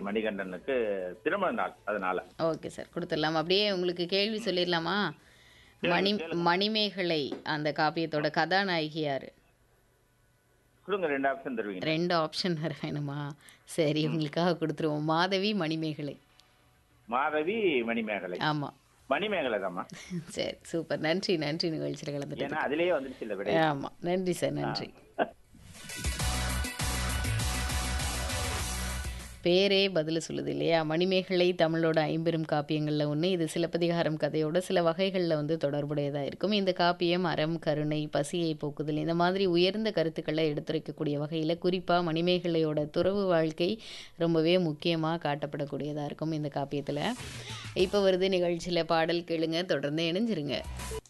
மணிகண்டனுக்கு திருமண நாள் அதனால ஓகே சார் கொடுத்துடலாம் அப்படியே உங்களுக்கு கேள்வி சொல்லிடலாமா மணி மணிமேகலை அந்த காப்பியத்தோட கதாநாயகி யாரு கொடுங்க ரெண்டு ஆப்ஷன் தருவீங்க ரெண்டு ஆப்ஷன் வேறு வேணுமா சரி உங்களுக்காக கொடுத்துருவோம் மாதவி மணிமேகலை மாதவி மணிமேகலை ஆமாம் மணிமேகலை தாம்மா சரி சூப்பர் நன்றி நன்றி நிகழ்ச்சியில் கலந்துட்டு ஏன்னா அதுலயே வந்துருச்சு இல்ல விட ஆமாம் நன்றி சார் நன்றி பேரே பதில் சொல்லுது இல்லையா மணிமேகலை தமிழோட ஐம்பெரும் காப்பியங்களில் ஒன்று இது சிலப்பதிகாரம் கதையோட சில வகைகளில் வந்து தொடர்புடையதாக இருக்கும் இந்த காப்பியம் அறம் கருணை பசியை போக்குதல் இந்த மாதிரி உயர்ந்த கருத்துக்களை எடுத்துரைக்கக்கூடிய வகையில் குறிப்பாக மணிமேகலையோட துறவு வாழ்க்கை ரொம்பவே முக்கியமாக காட்டப்படக்கூடியதாக இருக்கும் இந்த காப்பியத்தில் இப்போ வருது நிகழ்ச்சியில் பாடல் கேளுங்க தொடர்ந்து இணைஞ்சிருங்க